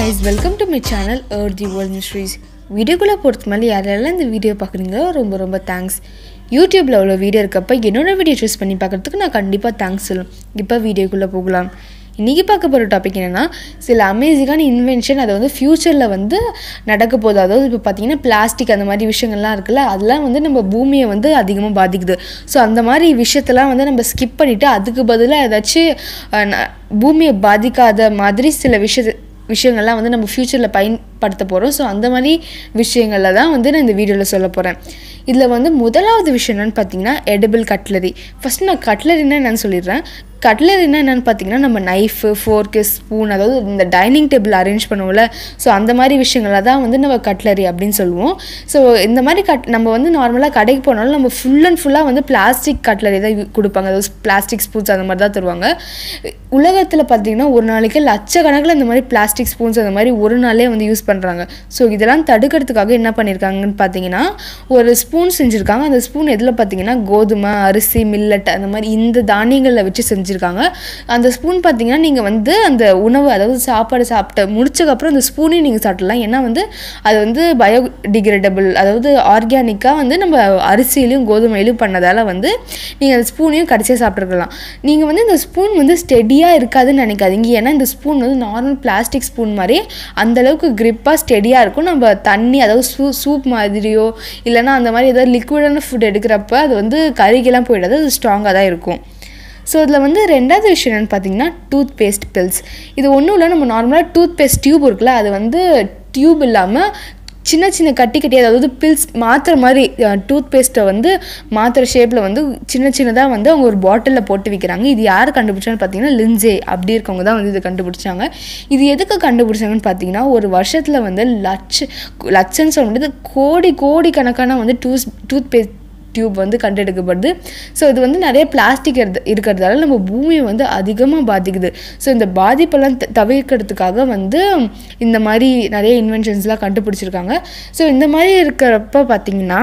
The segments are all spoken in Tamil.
guys welcome to my channel air the world mysteries வீடியோக்குள்ளே பொறுத்த மாதிரி யாரெல்லாம் இந்த வீடியோ பார்க்குறீங்களோ ரொம்ப ரொம்ப தேங்க்ஸ் யூடியூப்பில் அவ்வளோ வீடியோ இருக்கப்போ என்னோட வீடியோ சூஸ் பண்ணி பார்க்குறதுக்கு நான் கண்டிப்பாக தேங்க்ஸ் சொல்லும் இப்போ வீடியோக்குள்ளே போகலாம் இன்றைக்கி பார்க்க போகிற டாபிக் என்னென்னா சில அமேசிங்கான இன்வென்ஷன் அதை வந்து ஃப்யூச்சரில் வந்து நடக்க போகுது அதாவது இப்போ பார்த்தீங்கன்னா பிளாஸ்டிக் அந்த மாதிரி விஷயங்கள்லாம் இருக்குல்ல அதெல்லாம் வந்து நம்ம பூமியை வந்து அதிகமாக பாதிக்குது ஸோ அந்த மாதிரி விஷயத்தெல்லாம் வந்து நம்ம ஸ்கிப் பண்ணிவிட்டு அதுக்கு பதிலாக ஏதாச்சும் அஹ், ந- பூமியை பாதிக்காத மாதிரி சில விஷய விஷயங்கள்லாம் வந்து நம்ம ஃப்யூச்சரில் பயன்படுத்த போகிறோம் ஸோ அந்த மாதிரி விஷயங்களில் தான் வந்து நான் இந்த வீடியோவில் சொல்ல போகிறேன் இதில் வந்து முதலாவது விஷயம் என்னென்னு பார்த்தீங்கன்னா எடிபிள் கட்லரி ஃபஸ்ட் நான் கட்லரின்னா என்னன்னு சொல்லிடுறேன் கட்லரினா என்னென்னு பார்த்தீங்கன்னா நம்ம நைஃபு ஃபோர்க்கு ஸ்பூன் அதாவது இந்த டைனிங் டேபிள் அரேஞ்ச் பண்ணுவோம்ல ஸோ அந்த மாதிரி விஷயங்களை தான் வந்து நம்ம கட்லரி அப்படின்னு சொல்லுவோம் ஸோ இந்த மாதிரி கட் நம்ம வந்து நார்மலாக கடைக்கு போனாலும் நம்ம ஃபுல் அண்ட் ஃபுல்லாக வந்து பிளாஸ்டிக் கட்லரி தான் யூ- கொடுப்பாங்க அதாவது பிளாஸ்டிக் ஸ்பூன்ஸ் அந்த மாதிரி தான் தருவாங்க உலகத்தில் பார்த்தீங்கன்னா ஒரு நாளைக்கு லட்சக்கணக்கில் இந்த மாதிரி பிளாஸ்டிக் ஸ்பூன்ஸ் அந்த மாதிரி ஒரு நாளே வந்து யூஸ் பண்ணுறாங்க ஸோ இதெல்லாம் தடுக்கிறதுக்காக என்ன பண்ணியிருக்காங்கன்னு பார்த்தீங்கன்னா ஒரு ஸ்பூன் செஞ்சுருக்காங்க அந்த ஸ்பூன் எதில் பார்த்தீங்கன்னா கோதுமை அரிசி மில்லட் அந்த மாதிரி இந்த தானியங்களில் வச்சு செஞ்சுருக்காங்க அந்த ஸ்பூன் பார்த்தீங்கன்னா நீங்கள் வந்து அந்த உணவு அதாவது சாப்பாடு சாப்பிட்ட முடிச்சக்கப்புறம் அந்த ஸ்பூனையும் நீங்கள் சாப்பிடலாம் ஏன்னா வந்து அது வந்து பயோடிகிரேடபிள் அதாவது ஆர்கானிக்காக வந்து நம்ம அரிசியிலையும் கோதுமையிலையும் பண்ணதால் வந்து நீங்கள் அந்த ஸ்பூனையும் கடைசியாக சாப்பிட்ருக்கலாம் நீங்கள் வந்து இந்த ஸ்பூன் வந்து ஸ்டெடியாக இருக்காதுன்னு நினைக்காதீங்க ஏன்னா இந்த ஸ்பூன் வந்து நார்மல் பிளாஸ்டிக் ஸ்பூன் மாதிரி அந்த அளவுக்கு கிரிப்பாக ஸ்டெடியாக இருக்கும் நம்ம தண்ணி அதாவது சூ சூப் மாதிரியோ இல்லைன்னா அந்த மாதிரி ஏதாவது லிக்விடான ஃபுட் எடுக்கிறப்ப அது வந்து கருகிலாம் போயிடாது அது ஸ்ட்ராங்காக தான் இருக்கும் ஸோ இதில் வந்து ரெண்டாவது விஷயம் என்னென்னு பார்த்தீங்கன்னா டூத் பேஸ்ட் பில்ஸ் இது ஒன்றும் இல்லை நம்ம நார்மலாக டூத் பேஸ்ட் டியூப் இருக்குல்ல அது வந்து டியூப் இல்லாமல் சின்ன சின்ன கட்டி கட்டி அதாவது பில்ஸ் மாத்திரை மாதிரி டூத் பேஸ்ட்டை வந்து மாத்திரை ஷேப்பில் வந்து சின்ன சின்னதாக வந்து அவங்க ஒரு பாட்டிலில் போட்டு விற்கிறாங்க இது யார் கண்டுபிடிச்சான்னு பார்த்தீங்கன்னா லின்சே அப்படி இருக்கவங்க தான் வந்து இதை கண்டுபிடிச்சாங்க இது எதுக்கு கண்டுபிடிச்சாங்கன்னு பார்த்தீங்கன்னா ஒரு வருஷத்தில் வந்து லட்ச லட்சம்னு சொல்ல முடியாது கோடி கோடி கணக்கான வந்து டூஸ் டூத் பேஸ்ட் டியூப் வந்து கண்டெடுக்கப்படுது ஸோ இது வந்து நிறைய பிளாஸ்டிக் இருக்கிறதால நம்ம பூமியை வந்து அதிகமாக பாதிக்குது ஸோ இந்த பாதிப்பெல்லாம் த- தவிர்க்கிறதுக்காக வந்து இந்த மாதிரி நிறைய இன்வென்ஷன்ஸ்லாம் கண்டுபிடிச்சிருக்காங்க ஸோ இந்த மாதிரி இருக்கிறப்ப பார்த்தீங்கன்னா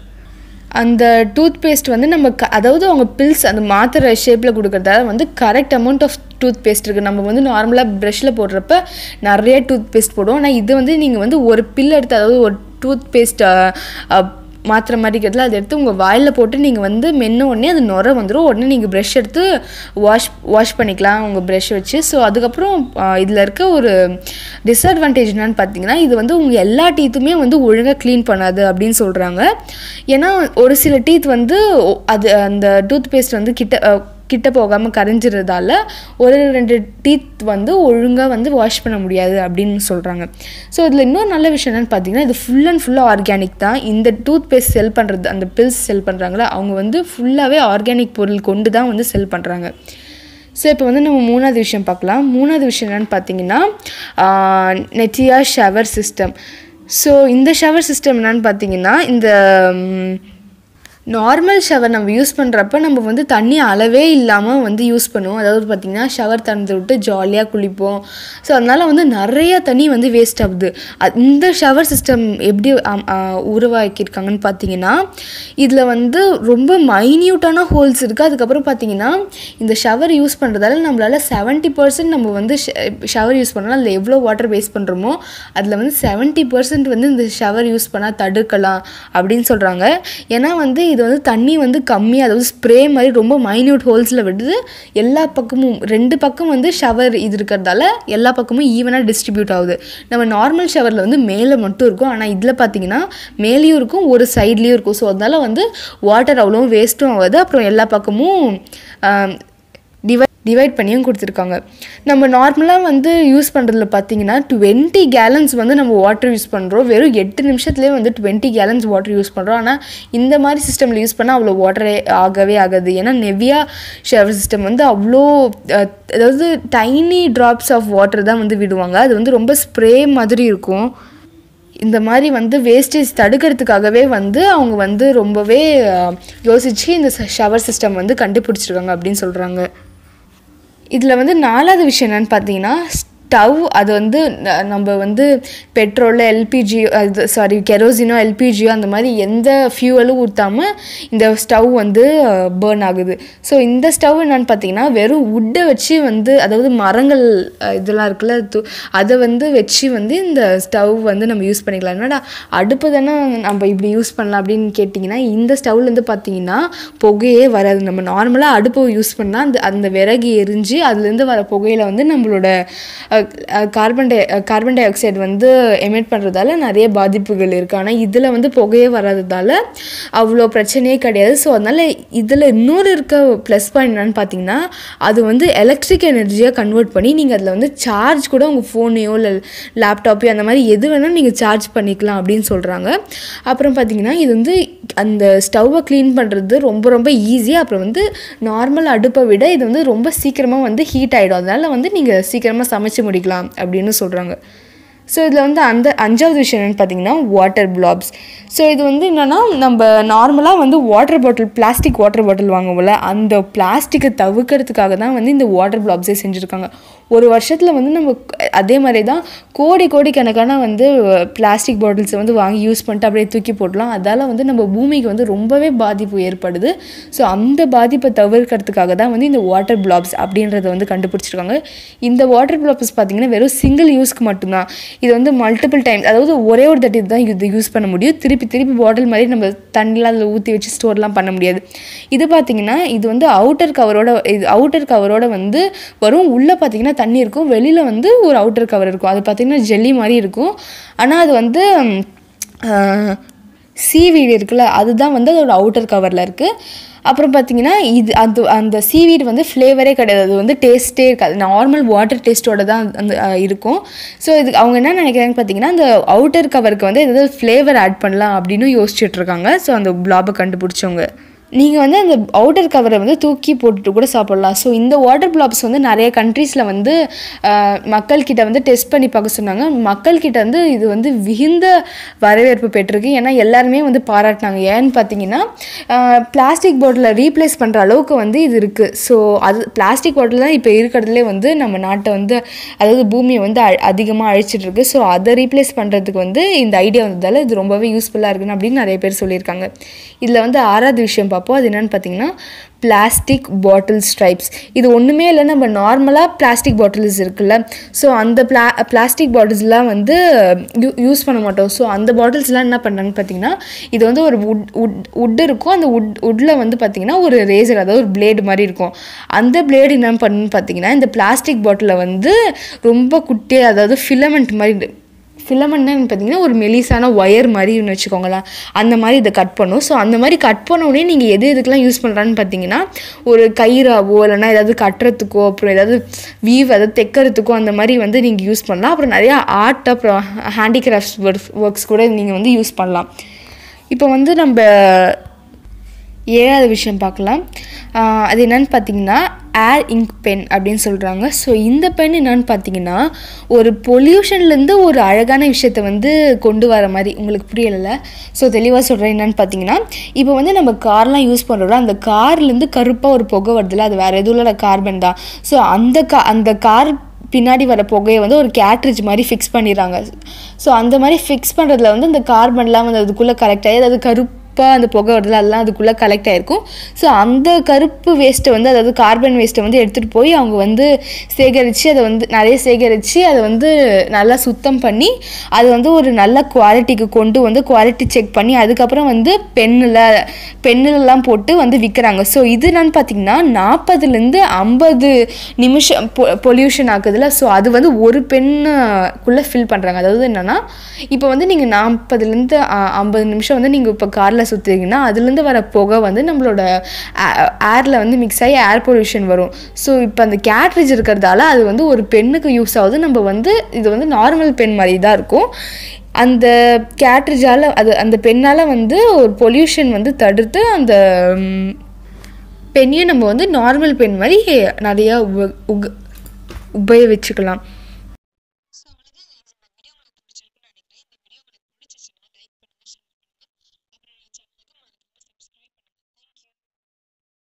அந்த டூத் பேஸ்ட் வந்து நம்ம க அதாவது அவங்க பில்ஸ் அந்த மாத்திரை ஷேப்பில் கொடுக்கறதால வந்து correct amount of toothpaste இருக்குது நம்ம வந்து நார்மலாக ப்ரஷ்ஷில் போடுறப்ப நிறைய டூத் பேஸ்ட் போடுவோம் ஆனால் இது வந்து நீங்கள் வந்து ஒரு பில் எடுத்து அதாவது ஒரு டூத் பேஸ்ட் மாத்திரை மாதிரி இருக்கிறதுல அதை எடுத்து உங்கள் வாயில் போட்டு நீங்கள் வந்து மென்ன உடனே அது நுர வந்துடும் உடனே நீங்கள் ப்ரஷ் எடுத்து வாஷ் வாஷ் பண்ணிக்கலாம் உங்கள் ப்ரஷ் வச்சு ஸோ அதுக்கப்புறம் இதில் இருக்க ஒரு டிஸ்அட்வான்டேஜ் என்னன்னு பார்த்தீங்கன்னா இது வந்து உங்கள் எல்லா டீத்துமே வந்து ஒழுங்காக க்ளீன் பண்ணாது அப்படின்னு சொல்கிறாங்க ஏன்னா ஒரு சில டீத் வந்து ஒ- அது அந்த டூத் பேஸ்ட் வந்து கிட்ட அஹ், கிட்ட போகாமல் கரைஞ்சிறதால ஒரு ரெண்டு டீத் வந்து ஒழுங்காக வந்து வாஷ் பண்ண முடியாது அப்படின்னு சொல்கிறாங்க ஸோ இதில் இன்னொரு நல்ல விஷயம் என்னென்னு பார்த்தீங்கன்னா இது ஃபுல் அண்ட் ஃபுல்லாக ஆர்கானிக் தான் இந்த டூத் பேஸ்ட் செல் பண்ணுறது அந்த பில்ஸ் செல் பண்ணுறாங்களா அவங்க வந்து ஃபுல்லாகவே ஆர்கானிக் பொருள் கொண்டு தான் வந்து செல் பண்ணுறாங்க ஸோ இப்போ வந்து நம்ம மூணாவது விஷயம் பார்க்கலாம் மூணாவது விஷயம் என்னென்னு பார்த்தீங்கன்னா நெட்டியா ஷவர் சிஸ்டம் ஸோ இந்த ஷவர் சிஸ்டம் என்னென்னு பார்த்தீங்கன்னா இந்த ம், நார்மல் ஷவர் நம்ம யூஸ் பண்ணுறப்ப நம்ம வந்து தண்ணி அளவே இல்லாமல் வந்து யூஸ் பண்ணுவோம் அதாவது பார்த்திங்கன்னா ஷவர் திறந்து விட்டு ஜாலியாக குளிப்போம் ஸோ அதனால் வந்து நிறைய தண்ணி வந்து வேஸ்ட் ஆகுது அ- இந்த ஷவர் சிஸ்டம் எப்படி ஆம், ஆ, உருவாக்கியிருக்காங்கன்னு பார்த்தீங்கன்னா இதில் வந்து ரொம்ப மைன்யூட்டான ஹோல்ஸ் இருக்குது அதுக்கப்புறம் பார்த்தீங்கன்னா இந்த ஷவர் யூஸ் பண்ணுறதால நம்மளால் செவன்ட்டி பர்சன்ட் நம்ம வந்து ஷவர் யூஸ் பண்ணலாம் அதில் எவ்வளோ வாட்டர் வேஸ்ட் பண்ணுறோமோ அதில் வந்து செவன்ட்டி பர்சன்ட் வந்து இந்த ஷவர் யூஸ் பண்ணால் தடுக்கலாம் அப்படின்னு சொல்கிறாங்க ஏன்னா வந்து இது வந்து தண்ணி வந்து கம்மியாக அதாவது ஸ்ப்ரே மாதிரி ரொம்ப மைன்யூட் ஹோல்ஸில் விடுது எல்லா பக்கமும் ரெண்டு பக்கம் வந்து ஷவர் இது இருக்கிறதால எல்லா பக்கமும் ஈவனாக டிஸ்ட்ரிபியூட் ஆகுது நம்ம நார்மல் ஷவரில் வந்து மேலே மட்டும் இருக்கும் ஆனால் இதில் பார்த்தீங்கன்னா மேலேயும் இருக்கும் ஒரு சைட்லேயும் இருக்கும் ஸோ அதனால வந்து வாட்டர் அவ்வளோ வேஸ்ட்டும் ஆகாது அப்புறம் எல்லா பக்கமும் டிவைட் டிவைட் பண்ணியும் கொடுத்துருக்காங்க நம்ம நார்மலாக வந்து யூஸ் பண்ணுறதுல பார்த்தீங்கன்னா டுவெண்ட்டி கேலன்ஸ் வந்து நம்ம வாட்டர் யூஸ் பண்ணுறோம் வெறும் எட்டு நிமிஷத்துலேயே வந்து டுவெண்ட்டி கேலன்ஸ் வாட்டர் யூஸ் பண்ணுறோம் ஆனால் இந்த மாதிரி சிஸ்டமில் யூஸ் பண்ணால் அவ்வளோ வாட்டரே ஆகவே ஆகாது ஏன்னா நெவியா ஷவர் சிஸ்டம் வந்து அவ்வளோ அஹ், அதாவது டைனி ட்ராப்ஸ் ஆஃப் வாட்டர் தான் வந்து விடுவாங்க அது வந்து ரொம்ப ஸ்ப்ரே மாதிரி இருக்கும் இந்த மாதிரி வந்து வேஸ்டேஜ் தடுக்கிறதுக்காகவே வந்து அவங்க வந்து ரொம்பவே அஹ், யோசிச்சு இந்த ஷவர் சிஸ்டம் வந்து கண்டுபிடிச்சிருக்காங்க அப்படின்னு சொல்கிறாங்க இதில் வந்து நாலாவது விஷயம் என்னன்னு பார்த்தீங்கன்னா ஸ்டவ் அது வந்து ந- நம்ம வந்து பெட்ரோலில் எல்பிஜி அது சாரி கெரோசினோ எல்பிஜியோ அந்த மாதிரி எந்த ஃபியூவலும் ஊற்றாமல் இந்த ஸ்டவ் வந்து பேர்ன் ஆகுது ஸோ இந்த ஸ்டவ் என்னன்னு பார்த்தீங்கன்னா வெறும் வுட்டை வச்சு வந்து அதாவது மரங்கள் அஹ், இதெல்லாம் இருக்குல்ல து- அதை வந்து வச்சு வந்து இந்த ஸ்டவ் வந்து நம்ம யூஸ் பண்ணிக்கலாம் என்னடா அடுப்பு தானே நம்ம இப்படி யூஸ் பண்ணலாம் அப்படின்னு கேட்டிங்கன்னா இந்த ஸ்டவ்லேருந்து பார்த்தீங்கன்னா புகையே வராது நம்ம நார்மலாக அடுப்பு யூஸ் பண்ணால் அந்த அந்த விறகு எரிஞ்சு அதுலேருந்து வர புகையில வந்து நம்மளோட carbon di carbon dioxide வந்து எமிட் பண்ணுறதால நிறைய பாதிப்புகள் இருக்குது ஆனால் இதில் வந்து புகையே வராததால அவ்வளோ பிரச்சனையே கிடையாது ஸோ அதனால் இதில் இன்னொரு இருக்க ப்ளஸ் பாயிண்ட் என்னன்னு பார்த்தீங்கன்னா அது வந்து எலக்ட்ரிக் எனர்ஜியாக கன்வெர்ட் பண்ணி நீங்கள் அதில் வந்து சார்ஜ் கூட உங்கள் ஃபோனையோ இல்லை லேப்டாப்பையோ அந்த மாதிரி எது வேணால் நீங்கள் சார்ஜ் பண்ணிக்கலாம் அப்படின்னு சொல்கிறாங்க அப்புறம் பார்த்தீங்கன்னா இது வந்து அந்த ஸ்டவ்வை க்ளீன் பண்ணுறது ரொம்ப ரொம்ப ஈஸி அப்புறம் வந்து நார்மல் அடுப்பை விட இது வந்து ரொம்ப சீக்கிரமாக வந்து ஹீட் ஆகிடும் அதனால வந்து நீங்கள் சீக்கிரமாக சமைச்சு முடிக்கலாம் அப்படின்னு சொல்கிறாங்க ஸோ இதில் வந்து அந்த அஞ்சாவது விஷயம் என்னென்னு பார்த்தீங்கன்னா வாட்டர் பிளாப்ஸ் ஸோ இது வந்து என்னென்னா நம்ம நார்மலாக வந்து water bottle plastic water bottle வாங்குவோம்ல அந்த பிளாஸ்டிக்கை தவிர்க்கிறதுக்காக தான் வந்து இந்த வாட்டர் பிளாப்ஸே செஞ்சுருக்காங்க ஒரு வருஷத்தில் வந்து நம்ம அதே மாதிரி தான் கோடி கோடி கணக்கான வந்து பிளாஸ்டிக் பாட்டில்ஸை வந்து வாங்கி யூஸ் பண்ணிட்டு அப்படியே தூக்கி போடலாம் அதால் வந்து நம்ம பூமிக்கு வந்து ரொம்பவே பாதிப்பு ஏற்படுது ஸோ அந்த பாதிப்பை தவிர்க்கிறதுக்காக தான் வந்து இந்த வாட்டர் பிளாப்ஸ் அப்படின்றத வந்து கண்டுபிடிச்சிருக்காங்க இந்த வாட்டர் பிளாப்ஸ் பார்த்தீங்கன்னா வெறும் சிங்கிள் யூஸ்க்கு மட்டும்தான் இது வந்து மல்டிபிள் டைம் அதாவது ஒரே ஒரு தட்டி தான் இது யூஸ் பண்ண முடியும் திருப்பி திருப்பி பாட்டில் மாதிரி நம்ம தண்ணிலாம் அதில் ஊற்றி வச்சு ஸ்டோர்லாம் பண்ண முடியாது இது பார்த்தீங்கன்னா இது வந்து அவுட்டர் கவரோட இது அவுட்டர் கவரோட வந்து வரும் உள்ளே பார்த்தீங்கன்னா தண்ணி இருக்கும் வெளியில் வந்து ஒரு அவுட்டர் கவர் இருக்கும் அது பார்த்தீங்கன்னா ஜெல்லி மாதிரி இருக்கும் ஆனால் அது வந்து சீவீடு இருக்குல்ல அதுதான் வந்து அதோட அவுட்டர் கவரில் இருக்குது அப்புறம் பார்த்தீங்கன்னா இது அது அந்த சீவீடு வந்து ஃப்ளேவரே கிடையாது அது வந்து டேஸ்ட்டே இருக்காது நார்மல் வாட்டர் டேஸ்ட்டோட தான் அந்த அஹ், இருக்கும் ஸோ இது அவங்க என்ன நினைக்கிறாங்கன்னு பார்த்தீங்கன்னா அந்த அவுட்டர் கவருக்கு வந்து ஏதாவது ஃப்ளேவர் ஆட் பண்ணலாம் அப்படின்னு யோசிச்சுட்டு இருக்காங்க ஸோ அந்த பிளாபை கண்டுபிடிச்சவங்க நீங்கள் வந்து அந்த அவுட்டர் கவரை வந்து தூக்கி போட்டுட்டு கூட சாப்பிடலாம் ஸோ இந்த வாட்டர் பிளாப்ஸ் வந்து நிறைய கண்ட்ரீஸில் வந்து அஹ், மக்கள்கிட்ட வந்து டெஸ்ட் பண்ணி பார்க்க சொன்னாங்க மக்கள்கிட்ட வந்து இது வந்து விகிந்த வரவேற்பு பெற்றிருக்கு ஏன்னா எல்லாருமே வந்து பாராட்டினாங்க ஏன்னு பார்த்தீங்கன்னா பிளாஸ்டிக் பாட்டிலை ரீப்ளேஸ் பண்ணுற அளவுக்கு வந்து இது இருக்குது ஸோ அது பிளாஸ்டிக் பாட்டில் தான் இப்போ இருக்கிறதுலே வந்து நம்ம நாட்டை வந்து அதாவது பூமியை வந்து அதிகமாக அழிச்சிட்டு இருக்கு ஸோ அதை ரீப்ளேஸ் பண்ணுறதுக்கு வந்து இந்த ஐடியா வந்ததால் இது ரொம்பவே யூஸ்ஃபுல்லாக இருக்குன்னு அப்படின்னு நிறைய பேர் சொல்லியிருக்காங்க இதில் வந்து ஆறாவது விஷயம் பார்ப்போம் அது என்னன்னு பார்த்தீங்கன்னா பிளாஸ்டிக் பாட்டில் ஸ்ட்ரைப்ஸ் இது ஒன்றுமே இல்லை நம்ம நார்மலாக பிளாஸ்டிக் பாட்டில்ஸ் இருக்குல்ல ஸோ அந்த பிளா பிளாஸ்டிக் பாட்டில்ஸ்லாம் வந்து யூ யூஸ் பண்ண மாட்டோம் ஸோ அந்த பாட்டில்ஸ்லாம் என்ன பண்ணுறாங்கன்னு பார்த்தீங்கன்னா இது வந்து ஒரு உட் உட் உட் இருக்கும் அந்த உட் உட்டில் வந்து பார்த்தீங்கன்னா ஒரு ரேசர் அதாவது ஒரு பிளேடு மாதிரி இருக்கும் அந்த பிளேடு என்ன பண்ணுன்னு பார்த்தீங்கன்னா இந்த பிளாஸ்டிக் பாட்டிலில் வந்து ரொம்ப குட்டியாக அதாவது ஃபிலமெண்ட் மாதிரி ஃபிலமெண்ட்னா பார்த்தீங்கன்னா ஒரு மெலிசான ஒயர் மாதிரின்னு வச்சுக்கோங்களேன் அந்த மாதிரி இதை கட் பண்ணும் ஸோ அந்த மாதிரி கட் பண்ண உடனே நீங்கள் எது எதுக்கெல்லாம் யூஸ் பண்ணுறான்னு பார்த்தீங்கன்னா ஒரு கயிறாவோ இல்லைன்னா ஏதாவது கட்டுறதுக்கோ அப்புறம் ஏதாவது வீவ் அதாவது தைக்கிறதுக்கோ அந்த மாதிரி வந்து நீங்கள் யூஸ் பண்ணலாம் அப்புறம் நிறையா ஆர்ட் அப்புறம் ஹேண்டிகிராஃப்ட்ஸ் ஒர்க்ஸ் ஒர்க்ஸ் கூட நீங்கள் வந்து யூஸ் பண்ணலாம் இப்போ வந்து நம்ம ஏழாவது விஷயம் பார்க்கலாம் ஆஹ் அது என்னன்னு பார்த்தீங்கன்னா ஏர் இங்க் பென் அப்படின்னு சொல்கிறாங்க ஸோ இந்த பென் என்னன்னு பார்த்தீங்கன்னா ஒரு பொல்யூஷன்லேருந்து ஒரு அழகான விஷயத்தை வந்து கொண்டு வர மாதிரி உங்களுக்கு புரியலை ஸோ தெளிவாக சொல்கிறேன் என்னன்னு பார்த்தீங்கன்னா இப்போ வந்து நம்ம கார்லாம் யூஸ் பண்ணுறோம் அந்த கார்லேருந்து கருப்பாக ஒரு புகை வருதுல்ல அது வேறு எதுவும் இல்லை கார்பன் தான் ஸோ அந்த கா அந்த கார் பின்னாடி வர புகையை வந்து ஒரு கேட்ரிட்ஜ் மாதிரி ஃபிக்ஸ் பண்ணிடுறாங்க ஸோ அந்த மாதிரி ஃபிக்ஸ் பண்ணுறதுல வந்து இந்த கார்பன்லாம் வந்து அதுக்குள்ளே கலெக்ட் ஆகி அதாவது கருப்பாக அந்த புகை வருதுல அதெல்லாம் அதுக்குள்ளே கலெக்ட் ஆகிருக்கும் ஸோ அந்த கருப்பு வேஸ்ட்டை வந்து அதாவது கார்பன் வேஸ்ட்டை வந்து எடுத்துகிட்டு போய் அவங்க வந்து சேகரித்து அதை வந்து நிறைய சேகரித்து அதை வந்து நல்லா சுத்தம் பண்ணி அது வந்து ஒரு நல்ல குவாலிட்டிக்கு கொண்டு வந்து குவாலிட்டி செக் பண்ணி அதுக்கப்புறம் வந்து பெண்ணில் பெண்ணுலலாம் போட்டு வந்து விற்கிறாங்க ஸோ இது என்னன்னு பார்த்தீங்கன்னா நாற்பதுலேருந்து ஐம்பது நிமிஷம் பொல்யூஷன் ஆகுதுல ஸோ அது வந்து ஒரு பெண்ணுக்குள்ளே ஃபில் பண்ணுறாங்க அதாவது என்னென்னா இப்போ வந்து நீங்கள் நாற்பதுலேருந்து ஐம்பது நிமிஷம் வந்து நீங்கள் இப்போ காரில் சுற்றுறீங்கன்னா அதுலேருந்து வர புகை வந்து நம்மளோட ஏரில் வந்து மிக்ஸ் ஆகி ஏர் பொல்யூஷன் வரும் ஸோ இப்போ அந்த கேட்ரேஜ் இருக்கிறதால அது வந்து ஒரு பெண்ணுக்கு யூஸ் ஆகுது நம்ம வந்து இது வந்து நார்மல் பெண் மாதிரி தான் இருக்கும் அந்த கேட்ரேஜால் அது அந்த பெண்ணால் வந்து ஒரு பொல்யூஷன் வந்து தடுத்து அந்த ம், பெண்ணையும் நம்ம வந்து நார்மல் பெண் மாதிரி நிறையா உப உக உபயோகிச்சுக்கலாம்